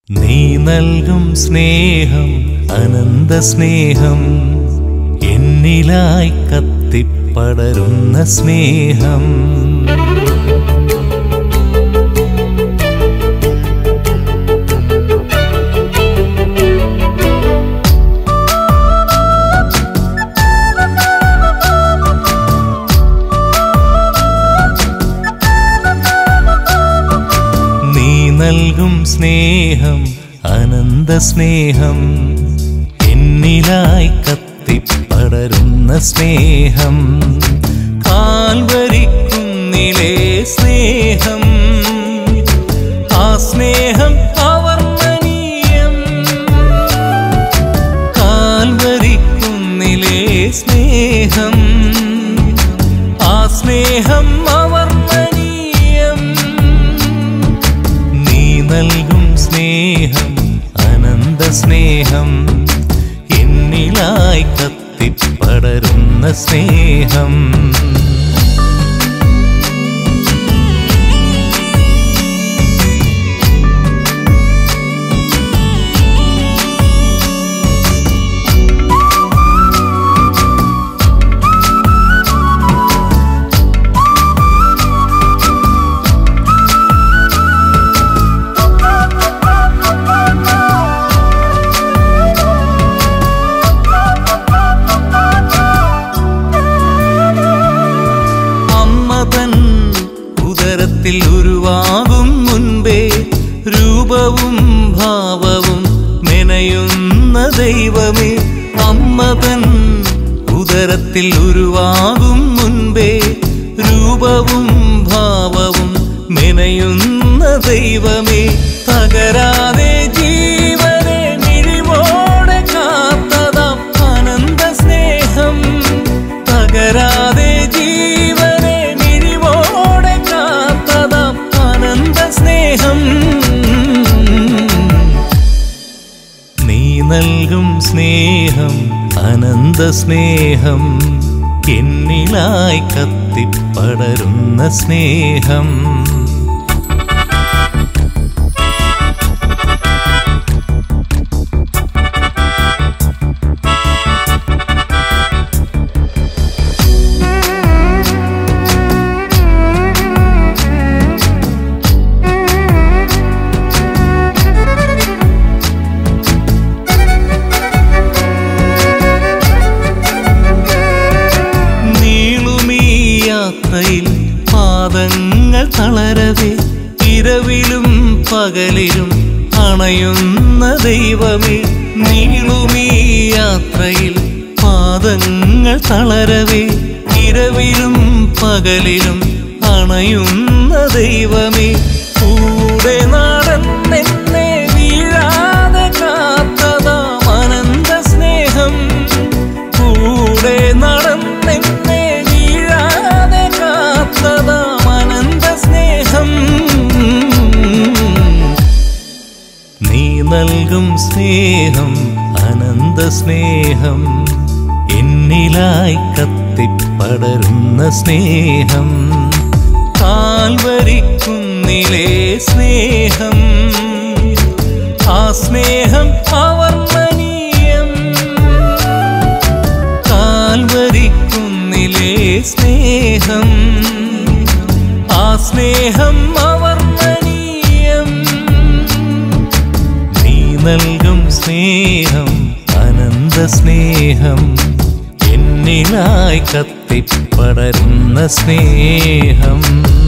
നീ നൽകും സ്നേഹം അനന്ത സ്നേഹം എന്നിലായി കത്തിപ്പടരുന്ന സ്നേഹം നീ നൽകും സ്നേഹം അനന്ത സ്നേഹം എന്നിലായി കത്തിപ്പടരുന്ന സ്നേഹം കാൽവരിക്കുന്നിലെ സ്നേഹം ആ സ്നേഹം അവർണ്ണനീയം കാൽവരിക്കുന്നിലെ സ്നേഹം ആ സ്നേഹം അവർണ്ണനീയം നീ നൽകും സ്നേഹം അനന്ത സ്നേഹം എന്നിലായി കത്തിപ്പടരുന്ന സ്നേഹം അമ്മതൻ ഉദരത്തിൽ ഉരുവാകും മുൻപേ രൂപവും ഭാവവും മെനയുന്ന ദൈവമേ അമ്മതൻ ഉദരത്തിൽ ഉരുവാകും മുൻപേ രൂപവും ഭാവവും മെനയുന്ന ദൈവമേ തകരാതെ ജീവനെ മിഴിവോടെ കാത്തതാം അനന്ത സ്നേഹം തകരാതെ ജീവനെ മിഴിവോടെ കാത്തതാം അനന്ത സ്നേഹം നീ നൽകും സ്നേഹം അനന്ത സ്നേഹം എന്നിലായി കത്തിപ്പടരുന്ന സ്നേഹം നീളുമീ യാത്രയിൽ പാദങ്ങൾ തളരവേ ഇരവിലും പകലിലും അണയുന്ന ദൈവമേ നീളുമീ യാത്രയിൽ പാദങ്ങൾ തളരവേ ഇരവിലും പകലിലും അണയുന്ന ദൈവമേ കൂടെ നടന്നെന്നെ വീഴാതെ കാത്തതാം അനന്ത സ്നേഹം കൂടെ നടന്നെന്നെ വീഴാതെ കാത്തതാം അനന്ത സ്നേഹം നീ നൽകും സ്നേഹം അനന്ത സ്നേഹം എന്നിലായി കത്തിപ്പടരുന്ന സ്നേഹം കാൽവരിക്കുന്നിലെ സ്നേഹം ആ സ്നേഹം അവർണ്ണനീയം കാൽവരിക്കുന്നിലെ സ്നേഹം ആ സ്നേഹം അവർണ്ണനീയം നീ നൽകും സ്നേഹം അനന്ത സ്നേഹം എന്നിലായി കത്തിപ്പടരുന്ന സ്നേഹം